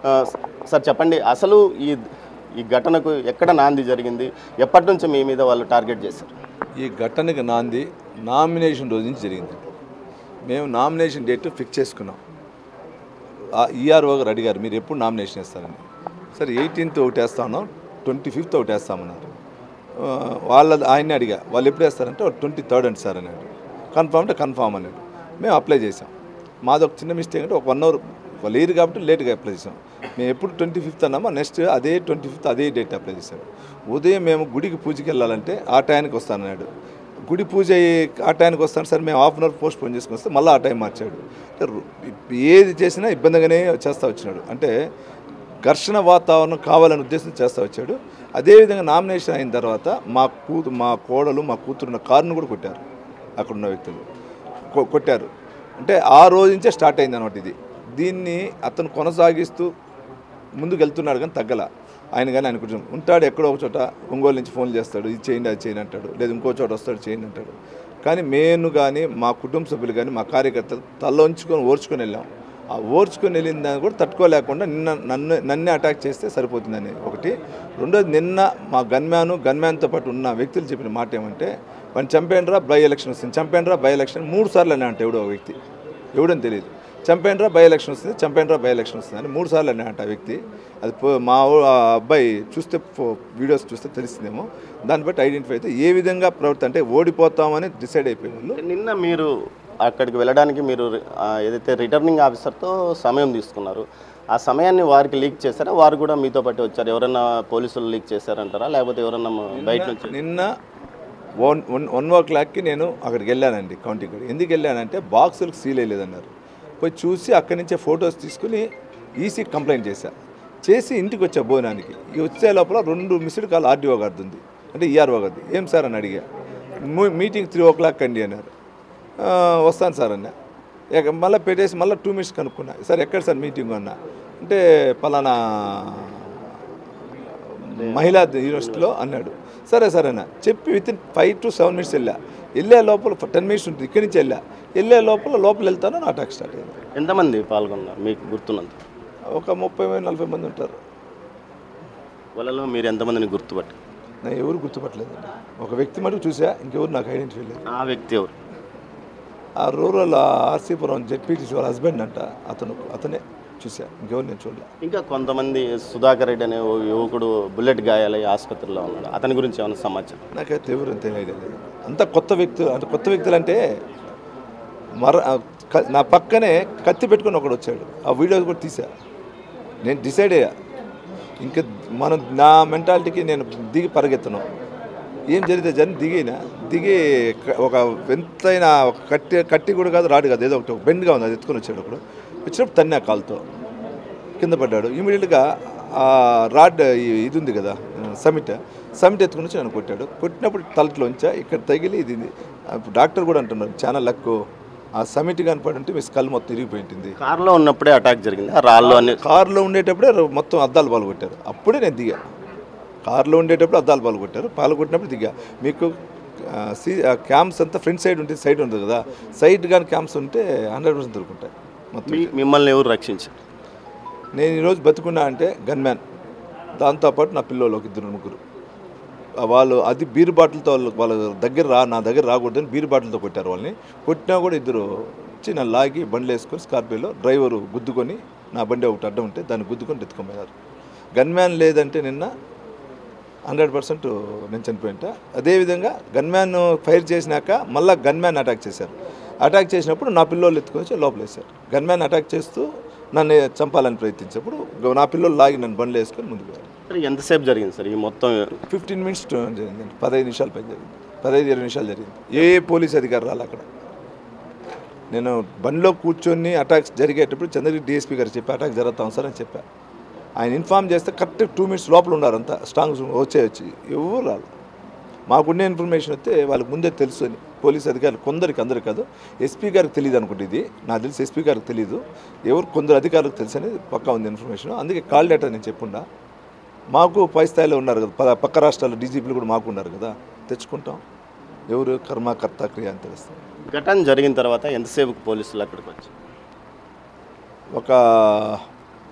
ఆ, సార్ చెప్పండి అసలు ఈ ఈ ఘటనకు ఎక్కడ నాంది జరిగింది ఎప్పటి నుంచి మీ మీద వాళ్ళు టార్గెట్ చేశారు ఈ ఘటనకి నాంది నామినేషన్ రోజు నుంచి జరిగింది మేము నామినేషన్ డేట్ ఫిక్స్ చేసుకున్నాం ఈఆర్ఓ గారు అడిగారు మీరు ఎప్పుడు నామినేషన్ వేస్తారని సరే ఎయిటీన్త్ ఒకటి వేస్తాను ట్వంటీ ఫిఫ్త్ ఒకటి వేస్తామన్నారు ఆ, వాళ్ళ ఆయన్ని అడిగా వాళ్ళు ఎప్పుడు వేస్తారంటే ట్వంటీ థర్డ్ అండి సార్ అన్నాడు కన్ఫామ్ అంటే కన్ఫామ్ అన్నాడు మేము అప్లై చేసాం మాది ఒక చిన్న మిస్టేక్ అంటే ఒక వన్ అవర్ వాళ్ళు లేరు కాబట్టి లేట్గా అప్లై చేసాం మేము ఎప్పుడు ట్వంటీ ఫిఫ్త్ అన్నామో నెక్స్ట్ అదే ట్వంటీ ఫిఫ్త్ అదే డేట్ అప్లై చేశాం ఉదయం మేము గుడికి పూజకి వెళ్ళాలంటే ఆ టైంకి వస్తానన్నాడు గుడి పూజ అయ్యి ఆ టైంకి వస్తాను సార్ మేము half an hour postpone చేసుకుని వస్తే మళ్ళీ ఆ టైం మార్చాడు అంటే రు- ఏది చేసినా ఇబ్బందిగానే చేస్తూ వచ్చినాడు అంటే ఘర్షణ వాతావరణం కావాలనే ఉద్దేశం చేస్తూ వచ్చాడు అదేవిధంగా నామినేషన్ అయిన తర్వాత మా కూతు మా కోడలు మా కూతురున్న కారును కూడా కొట్టారు అక్కడ ఉన్న వ్యక్తులు కొ- కొట్టారు అంటే ఆ రోజు నుంచే స్టార్ట్ అయింది అనమాట ఇది దీన్ని అతను కొనసాగిస్తూ ముందుకు వెళ్తున్నాడు కానీ తగ్గల ఆయన కానీ ఆయన కొంచెం ఉంటాడు ఎక్కడో ఒక చోట ఒంగోలు నుంచి ఫోన్ చేస్తాడు ఇది చేయండి అది చేయండి అంటాడు లేదు ఇంకో చోట వస్తాడు చేయండి అంటాడు కానీ మేము కానీ మా కుటుంబ సభ్యులు కానీ మా కార్యకర్తలు తలొంచుకొని ఓర్చుకొని వెళ్ళాం ఆ ఓర్చుకొని వెళ్ళిన దాన్ని కూడా తట్టుకోలేకుండా నిన్న నన్ను నన్నే అటాక్ చేస్తే సరిపోతుందని ఒకటి రెండోది నిన్న మా గన్మ్యాను గన్మ్యాన్తో పాటు ఉన్న వ్యక్తులు చెప్పిన మాట ఏమంటే వాడిని చంపేండ్రా బై ఎలక్షన్ వస్తుంది చంపేండ్రా బై ఎలక్షన్ మూడు సార్లు అనే అంటే ఎవడో ఒక వ్యక్తి ఎవడని తెలియదు చంపేండ్రా బై ఎలక్షన్ వస్తుంది చంపేండ్రా బై ఎలక్షన్ వస్తుంది అని మూడు సార్లు అనే అంట ఆ వ్యక్తి అది పో- మా ఊ- ఆ అబ్బాయి చూస్తే ఫో- వీడియోస్ చూస్తే తెలుస్తుందేమో దాన్ని బట్టి ఐడెంటిఫై అయితే ఏ విధంగా ప్రవర్తి అంటే ఓడిపోతామని డిసైడ్ అయిపోయిన వాళ్ళు నిన్న మీరు అక్కడికి వెళ్ళడానికి మీరు ఆ, ఏదైతే రిటర్నింగ్ ఆఫీసర్తో సమయం తీసుకున్నారు ఆ సమయాన్ని వారికి లీక్ చేశారా వారు కూడా మీతో పాటు వచ్చారు ఎవరైనా పోలీసులు లీక్ చేశారంటారా లేకపోతే ఎవరన్నా బయట నుంచి నిన్న వన్ వన్ వన్ ఓ క్లాక్కి నేను అక్కడికి వెళ్ళానండి కౌంటింగ్ కాడికి. ఎందుకు వెళ్ళానంటే బాక్సులకు సీల్ వేయలేదన్నారు పోయి చూసి అక్కడి నుంచే ఫొటోస్ తీసుకుని ఈసీ కంప్లైంట్ చేశా చేసి ఇంటికి వచ్చా భోజనానికి ఈ వచ్చే లోపల రెండు మిస్డ్ కాల్ ఆర్డీఓ గారిది ఉంది అంటే ఈఆర్ఓ గారిది ఏం సార్ అని అడిగా "మీ- మీటింగ్ త్రీ ఓ క్లాక్ అండి అన్నారు "ఆ, వస్తాను సార్ అన్న ఇక మళ్ళీ పెట్టేసి మళ్ళీ టూ మినిట్స్ కనుక్కున్నా సార్ ఎక్కడ సార్ మీటింగ్ అన్నా అంటే పలానా మహిళా యూనివర్సిటీలో అన్నాడు సరే సరే అన్న చెప్పి within five to seven minutes వెళ్ళా వెళ్ళే లోపల టెన్ మినిట్స్ ఉంటుంది ఇక్కడి నుంచి వెళ్ళా వెళ్ళే లోపల లోపల వెళ్తాను నా అటాక్ స్టార్ట్ అయింది ఎంతమంది పాల్గొన్నారు మీకు గుర్తున్నంత ఒక ముప్పై మంది నలభై మంది ఉంటారు వాళ్ళలో మీరు ఎంతమందిని గుర్తుపట్టి నేను ఎవరు గుర్తుపట్టలేదండి ఒక వ్యక్తి మటుకు చూసా ఇంకెవరు నాకు ఐడెంటిఫై లేదు ఆ వ్యక్తి ఎవరు ఆ రూరల్ ఆర్సీపురం జెడ్పీటీసీ వాళ్ళ హస్బెండ్ అంట అతను అతనే చూసా ఇంకెవరు నేను చూడలే ఇంకా కొంతమంది సుధాకర్ రెడ్డి అనే ఓ యువకుడు బుల్లెట్ గాయాలై ఆసుపత్రిలో ఉన్నాడు అతని గురించి ఏమైనా సమాచారం నాకైతే ఎవరు అంత ఐడియా లేదు అంత కొత్త వ్యక్తులు అంటే కొత్త వ్యక్తులు అంటే మర ఆ క- నా పక్కనే కత్తి పెట్టుకొని ఒకడు వచ్చాడు ఆ వీడియోస్ కూడా తీసా నేను డిసైడ్ అయ్యా ఇంకా మనం నా మెంటాలిటీకి నేను దిగి పరిగెత్తను ఏం జరిగితే జరి దిగినా దిగి క- ఒక వింతైన ఒక కట్టి కట్టి కూడా కాదు రాడు కాదు ఏదో ఒకటి బెండ్గా ఉంది అది ఎత్తుకొని వచ్చాడు ఒకడు వచ్చినప్పుడు తన్నా కాలుతో కింద పడ్డాడు ఇమీడియట్గా ఆ రాడ్ ఈ- ఇది ఉంది కదా సమిట్ సమిట్ ఎత్తుకుని వచ్చి నన్ను కొట్టాడు కొట్టినప్పుడు తలట్లోంచా ఇక్కడ తగిలి ఇది అప్పుడు డాక్టర్ కూడా అంటున్నారు చాలా లక్కు ఆ సమిట్ కనపడి ఉంటే మీ స్కల్ మొత్తం ఇరిగిపోయి ఉంటుంది కారులో ఉన్నప్పుడే అటాక్ జరిగింది ఆ రాళ్ళు అన్ని కారులో ఉండేటప్పుడే ర- మొత్తం అద్దాలు పాలు కొట్టారు అప్పుడే నేను దిగా కారులో ఉండేటప్పుడు అద్దాలు పాలు కొట్టారు పాలు కొట్టినప్పుడు దిగా మీకు ఆ, సీ క్యాంప్స్ అంతా ఫ్రంట్ సైడ్ ఉంటుంది సైడ్ ఉంటుంది కదా సైడ్ కానీ క్యాంప్స్ ఉంటే హండ్రెడ్ పర్సెంట్ దొరుకుంటాయి మొత్తం మీ మిమ్మల్ని ఎవరు రక్షించారు నేను ఈరోజు బతుకున్నా అంటే గన్మ్యాన్ దాంతోపాటు నా పిల్లలు ఒక ఇద్దరు ముగ్గురు ఆ వాళ్ళు అది బీర్ బాటిల్తో వాళ్ళు వాళ్ళ దగ్గర రా నా దగ్గర రాకూడదని బీర్ బాటిల్తో కొట్టారు వాళ్ళని కొట్టినా కూడా ఇద్దరు వచ్చి నన్ను లాగి బండ్లు వేసుకొని స్కార్పియోలో డ్రైవరు గుద్దుకొని నా బండి ఒకటి అడ్డం ఉంటే దాన్ని గుద్దుకొని ఎత్తుకోపోయారు గన్మ్యాన్ లేదంటే నిన్న హండ్రెడ్ పర్సెంట్ నేను చనిపోయింట అదేవిధంగా గన్మ్యాన్ ఫైర్ చేసినాక మళ్ళీ గన్మ్యాన్ అటాక్ చేశారు అటాక్ చేసినప్పుడు నా పిల్లోళ్ళు ఎత్తుకొని వచ్చి లోపల వేశారు గన్మ్యాన్ అటాక్ చేస్తూ నన్ను చంపాలని ప్రయత్నించినప్పుడు నా పిల్లలు లాగి నన్ను బండ్లు వేసుకొని ముందుకు వెళ్ళారు సార్ ఎంతసేపు జరిగింది సార్ ఈ మొత్తం ఫిఫ్టీన్ మినిట్స్ జరిగింది పదహైదు నిమిషాల పైన జరిగింది పదహైదు ఇరవై నిమిషాలు జరిగింది ఏ పోలీస్ అధికారి రాలి అక్కడ నేను బండిలో కూర్చొని అటాక్స్ జరిగేటప్పుడు చంద్రగిరి డిఎస్పీ గారు చెప్పి అటాక్ జరుగుతాం సార్ అని చెప్పా ఆయన ఇన్ఫామ్ చేస్తే కరెక్ట్ టూ మినిట్స్ లోపల ఉన్నారు అంతా స్ట్రాంగ్ వచ్చే వచ్చి ఎవరు రాదు మాకున్న ఇన్ఫర్మేషన్ వస్తే వాళ్ళకి ముందే తెలుసు అని పోలీస్ అధికారులు కొందరికి అందరు కాదు ఎస్పీ గారికి తెలియదు అనుకుంటే ఇది నాకు తెలిసి ఎస్పీ గారికి తెలియదు ఎవరు కొందరు అధికారులకు తెలుసు అనేది పక్కా ఉంది ఇన్ఫర్మేషన్ అందుకే కాల్ డేటా నేను చెప్పుండా మాకు పై స్థాయిలో ఉన్నారు కదా ప- పక్క రాష్ట్రాల్లో డీజీపీలు కూడా మాకు ఉన్నారు కదా తెచ్చుకుంటాం ఎవరు కర్మ కర్త క్రియ అని తెలుస్తాం ఘటన జరిగిన తర్వాత ఎంతసేపు పోలీసులు అక్కడికి వచ్చి ఒక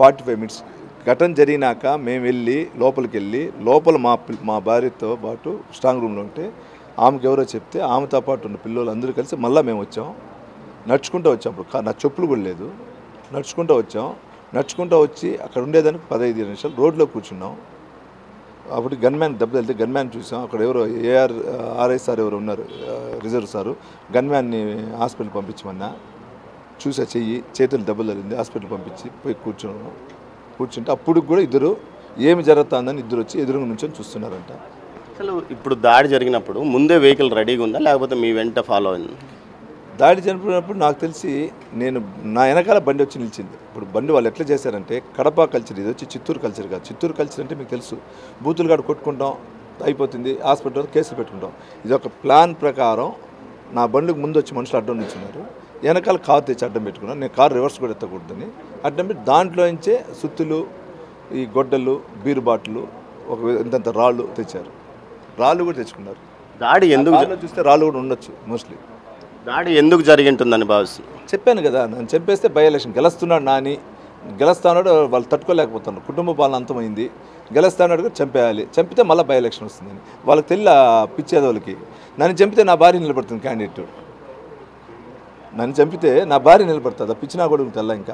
ఫార్టీ ఫైవ్ మినిట్స్ ఘటన జరిగినాక మేము వెళ్ళి లోపలికి వెళ్ళి లోపల మా పిల్- మా భార్యతో పాటు స్ట్రాంగ్ రూమ్లో ఉంటే ఆమెకి ఎవరో చెప్తే ఆమెతో పాటు ఉన్న పిల్లలు అందరూ కలిసి మళ్ళీ మేము వచ్చాం నడుచుకుంటూ వచ్చాం అప్పుడు కా- నా చెప్పులు కూడా లేదు నడుచుకుంటూ వచ్చాం నడుచుకుంటూ వచ్చి అక్కడ ఉండేదానికి పదహైదు నిమిషాలు రోడ్లో కూర్చున్నాం అప్పుడు గన్మ్యాన్ దెబ్బ తగిలితే గన్మ్యాన్ చూసాం అక్కడ ఎవరో ఏఆర్ ఆర్ఐ సార్ ఎవరు ఉన్నారు ఆ, రిజర్వ్ సారు గన్మ్యాన్ని హాస్పిటల్ పంపించమన్నా చూసా చెయ్యి చేతులు దెబ్బలు తగిలింది హాస్పిటల్ పంపించి పోయి కూర్చున్నాం కూర్చుంటే అప్పుడు కూడా ఇద్దరు ఏమి జరుగుతుందని ఇద్దరు వచ్చి ఎదురుగా నుంచొని చూస్తున్నారంట అసలు ఇప్పుడు దాడి జరిగినప్పుడు ముందే వెహికల్ రెడీగా ఉందా లేకపోతే మీ వెంట ఫాలో అయింది దాడి చనిపోయినప్పుడు నాకు తెలిసి నేను నా వెనకాల బండి వచ్చి నిలిచింది ఇప్పుడు బండి వాళ్ళు ఎట్లా చేశారంటే కడప కల్చర్ ఇది వచ్చి చిత్తూరు కల్చర్ కాదు చిత్తూరు కల్చర్ అంటే మీకు తెలుసు బూతులు కాడ కొట్టుకుంటాం అయిపోతుంది హాస్పిటల్ కేసులు పెట్టుకుంటాం ఇది ఒక ప్లాన్ ప్రకారం నా బండికి ముందు వచ్చి మనుషులు అడ్డం నిల్చున్నారు వెనకాల కారు తెచ్చి అడ్డం పెట్టుకున్నాను నేను కారు రివర్స్ కూడా ఎత్తకూడదని అడ్డం పెట్టి దాంట్లోంచే సుత్తులు ఈ గొడ్డలు బీరు బాటిల్ ఒక ఇంతంత రాళ్ళు తెచ్చారు రాళ్ళు కూడా తెచ్చుకున్నారు దాడి ఎందుకు జ- కారులో చూస్తే రాళ్ళు కూడా ఉండొచ్చు మోస్ట్లీ దాడి ఎందుకు జరిగింటుందని భావిస్తున్నారు చెప్పాను కదా నన్ను చంపేస్తే బై ఎలక్షన్ గెలుస్తున్నాడు నాని గెలుస్తాడు వాళ్ళు తట్టుకోలేకపోతున్నారు కుటుంబ పాలన అంతమైంది గెలుస్తాడు కూడా చంపేయాలి చంపితే మళ్ళీ బై ఎలక్షన్ వస్తుందని వాళ్ళకి తెల్ల పిచ్చేదోళ్ళకి నన్ను చంపితే నా భార్య నిలబడుతుంది క్యాండిడేట్ నన్ను చంపితే నా భార్య నిలబడుతుంది ఆ పిచ్చిన కొడుకు తెల్ల ఇంకా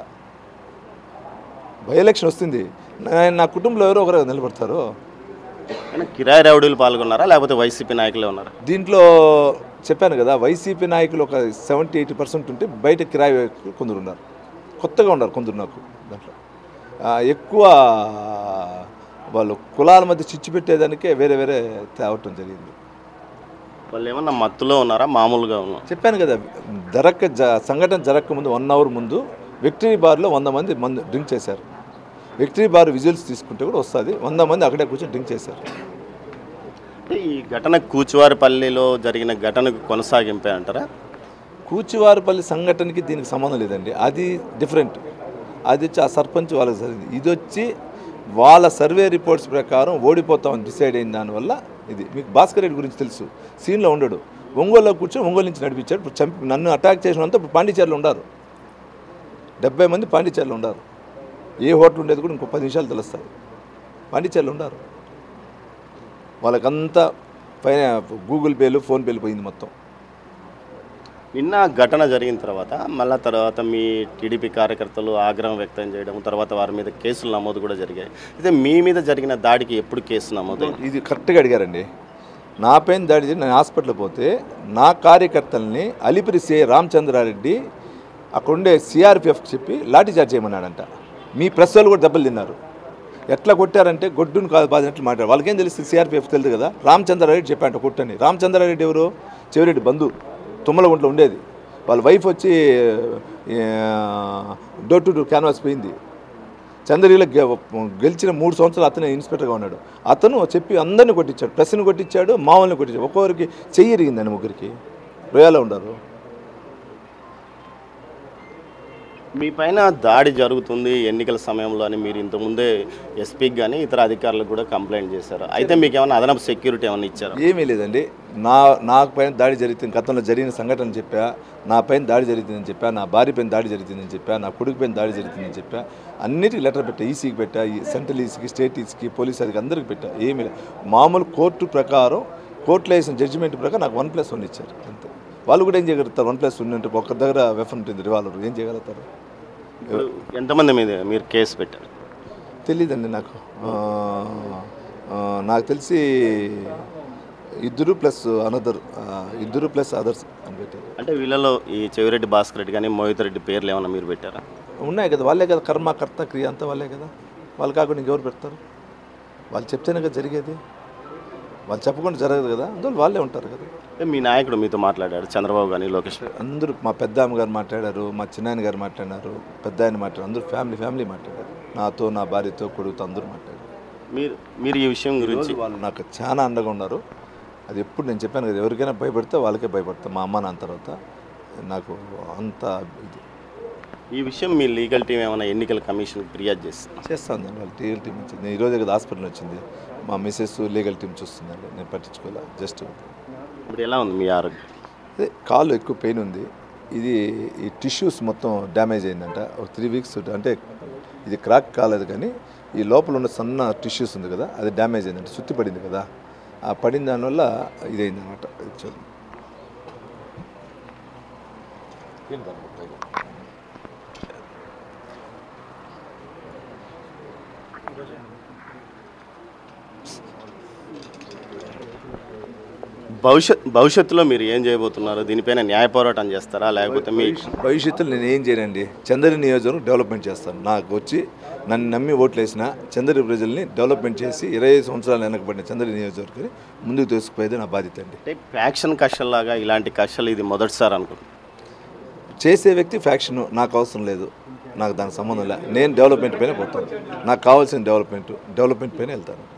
బై ఎలక్షన్ వస్తుంది నా- నా కుటుంబంలో ఎవరో ఒకరు నిలబడతారు కానీ కిరాయి రౌడీలు పాల్గొన్నారా లేకపోతే వైసీపీ నాయకులే ఉన్నారా దీంట్లో చెప్పాను కదా వైసీపీ నాయకులు ఒక సెవెంటీ ఎయిటీ పర్సెంట్ ఉంటే బయట కిరాయి వ్యక్తులు కొందరు ఉన్నారు కొత్తగా ఉన్నారు కొందరు నాకు దాంట్లో ఆ, ఎక్కువ వాళ్ళు కులాల మధ్య చిచ్చు పెట్టేదానికే వేరే వేరే తేవటం జరిగింది వాళ్ళు ఏమన్నా మత్తులో ఉన్నారా మామూలుగా ఉన్నారు చెప్పాను కదా జరక్క జ సంఘటన జరగక ముందు వన్ అవర్ ముందు విక్టరీ బార్లో వంద మంది మందు డ్రింక్ చేశారు విక్టరీ బార్ విజువల్స్ తీసుకుంటే కూడా వస్తుంది వంద మంది అక్కడే కూర్చొని డ్రింక్ చేశారు అంటే ఈ ఘటన కూచువారిపల్లిలో జరిగిన ఘటనకు కొనసాగింపే అంటారా కూచివారిపల్లి సంఘటనకి దీనికి సంబంధం లేదండి అది డిఫరెంట్ అది వచ్చి ఆ సర్పంచ్ వాళ్ళకి జరిగింది ఇది వచ్చి వాళ్ళ సర్వే రిపోర్ట్స్ ప్రకారం ఓడిపోతామని డిసైడ్ అయిన దానివల్ల ఇది మీకు భాస్కర్ రెడ్డి గురించి తెలుసు సీన్లో ఉండడు ఒంగోలులో కూర్చొని ఒంగోలు నుంచి నడిపించాడు ఇప్పుడు చంపి నన్ను అటాక్ చేసినంత ఇప్పుడు పాండిచేరిలో ఉండారు డెబ్బై మంది పాండిచేరిలో ఉండారు ఏ హోటల్ ఉండేది కూడా ఇంకో పది నిమిషాలు తెలుస్తుంది పాండిచేరిలో ఉండారు వాళ్ళకంతా పైన గూగుల్ పేలు ఫోన్పేలు పోయింది మొత్తం నిన్న ఘటన జరిగిన తర్వాత మళ్ళా తర్వాత మీ టీడీపీ కార్యకర్తలు ఆగ్రహం వ్యక్తం చేయడం తర్వాత వారి మీద కేసులు నమోదు కూడా జరిగాయి అయితే మీ మీద జరిగిన దాడికి ఎప్పుడు కేసు నమోదు ఇది కరెక్ట్గా అడిగారండి నా పైన దాడి చేసి నేను హాస్పిటల్ పోతే నా కార్యకర్తల్ని అలిపిరి సిఐ రామచంద్రారెడ్డి అక్కడ ఉండే సిఆర్పిఎఫ్ చెప్పి లాఠీ చార్జ్ చేయమన్నాడంట మీ ప్రెస్ వాళ్ళు కూడా దెబ్బలు తిన్నారు ఎట్లా కొట్టారంటే గొడ్డును కాదు బాధినట్లు మాట్లాడారు వాళ్ళకేం తెలుస్తుంది సిఆర్పిఎఫ్ తెలుసు కదా రామచంద్రారెడ్డి చెప్పాడంట కొట్టని రామచంద్రారెడ్డి ఎవరు చెవిరెడ్డి బంధు తుమ్మలగుంట్లో ఉండేది వాళ్ళ వైఫ్ వచ్చి డోర్ టు డోర్ క్యాన్వాస్ పోయింది చంద్రగిరిలో గె- గెలిచిన మూడు సంవత్సరాలు అతనే ఇన్స్పెక్టర్గా ఉన్నాడు అతను చెప్పి అందరిని కొట్టించాడు ప్రెస్ని కొట్టించాడు మామూలుని కొట్టించాడు ఒక్కొక్కరికి చెయ్యి ఇరిగిందండి ముగ్గురికి రొయ్యాలో ఉండరు మీ పైన దాడి జరుగుతుంది ఎన్నికల సమయంలో అని మీరు ఇంతకుముందే ఎస్పీకి కానీ ఇతర అధికారులకు కూడా కంప్లైంట్ చేశారు అయితే మీకు ఏమైనా అదనపు సెక్యూరిటీ ఏమైనా ఇచ్చారా ఏమీ లేదండి నా నాకు పైన దాడి జరుగుతుంది గతంలో జరిగిన సంఘటన చెప్పా నా పైన దాడి జరుగుతుందని చెప్పా నా భార్య పైన దాడి జరుగుతుందని చెప్పా నా కొడుకు పైన దాడి జరుగుతుందని చెప్పా అన్నిటికీ లెటర్ పెట్టా ఈసీకి పెట్టా ఈ సెంట్రల్ ఈసీకి స్టేట్ ఈసీకి పోలీస్ అధికారికి అందరికి పెట్టా ఏమీ లేదు మామూలు కోర్టు ప్రకారం కోర్టులో వేసిన జడ్జిమెంట్ ప్రకారం నాకు వన్ ప్లస్ వన్ ఇచ్చారు అంతే వాళ్ళు కూడా ఏం చేయగలుగుతారు వన్ ప్లస్ వన్ అంటే ఒక్కరి దగ్గర వెఫన్ ఉంటుంది రివాల్వర్ ఏం చేయగలుగుతారు ఇప్పుడు ఎంతమంది మీద మీరు కేసు పెట్టారు తెలీదండి నాకు ఆ, ఆ, నాకు తెలిసి ఇద్దరు ప్లస్ అనదర్ ఇద్దరు ప్లస్ అదర్స్ అని పెట్టారు అంటే వీళ్ళలో ఈ చెవిరెడ్డి భాస్కర్ రెడ్డి కానీ మోహిత్ రెడ్డి పేర్లు ఏమైనా మీరు పెట్టారా ఉన్నాయి కదా వాళ్ళే కదా కర్మ కర్త క్రియ అంతా వాళ్ళే కదా వాళ్ళు కాకుండా ఇంకెవరు పెడతారు వాళ్ళు చెప్తేనే కదా జరిగేది వాళ్ళు చెప్పకుండా జరగదు కదా అందువల్ల వాళ్ళే ఉంటారు కదా అంటే మీ నాయకుడు మీతో మాట్లాడాడు చంద్రబాబు కానీ లోకేష్ గారు. అందరూ మా పెద్ద గారు మాట్లాడారు మా చిన్నాయన గారు మాట్లాడారు పెద్ద ఆయన మాట్లాడారు అందరూ ఫ్యామిలీ ఫ్యామిలీ మాట్లాడారు నాతో నా భార్యతో కొడుకుతో అందరూ మాట్లాడారు మీరు మీరు ఈ విషయం గురించి ఈరోజు వాళ్ళు నాకు చాలా అండగా ఉన్నారు అది ఎప్పుడు నేను చెప్పాను కదా ఎవరికైనా భయపడితే వాళ్ళకే భయపడతా మా అమ్మ నాన్న తర్వాత నాకు అంత ఇది ఈ విషయం మీ లీగల్ టీం ఏమైనా ఎన్నికల కమిషన్ ఫిర్యాదు చేస్తుంది చేస్తాను వాళ్ళ లీగల్ టీం వచ్చింది నేను ఈరోజే కదా హాస్పిటల్ వచ్చింది మా మిస్సెస్ లీగల్ టీం చూస్తుందండి నేను పట్టించుకోలే జస్ట్ ఇప్పుడు ఎలా ఉంది మీ ఆరోగ్యం అదే కాళ్ళు ఎక్కువ పెయిన్ ఉంది ఇది ఈ టిష్యూస్ మొత్తం డ్యామేజ్ అయిందంట ఒక త్రీ వీక్స్ అంటే ఇది క్రాక్ కాలేదు కానీ ఈ లోపల ఉన్న సన్న టిష్యూస్ ఉంది కదా అది డ్యామేజ్ అయిందంటే సుత్తి పడింది కదా ఆ పడిన దానివల్ల ఇదైంది అనమాట చూడండి భవిష్యత్ భవిష్యత్తులో మీరు ఏం చేయబోతున్నారు దీనిపైన న్యాయ పోరాటం చేస్తారా లేకపోతే మీ భవిష్యత్తులో నేను ఏం చేయనండి చంద్రగిరి నియోజకవర్గం డెవలప్మెంట్ చేస్తాను నాకు వచ్చి నన్ను నమ్మి ఓట్లు వేసిన చంద్రగిరి ప్రజల్ని డెవలప్మెంట్ చేసి ఇరవై ఐదు సంవత్సరాలు వెనకబడిన చంద్రగిరి నియోజకవర్గాన్ని ముందుకు తీసుకుపోయేది నా బాధ్యత అండి అంటే ఫ్యాక్షన్ కక్షల్లాగా ఇలాంటి కక్షలు ఇది మొదటిసారి అనుకుంటున్నాను చేసే వ్యక్తి ఫ్యాక్షన్ నాకు అవసరం లేదు నాకు దానికి సంబంధం లేదు నేను డెవలప్మెంట్ పైన పోతాను నాకు కావాల్సిన డెవలప్మెంట్ డెవలప్మెంట్ పైన వెళ్తాను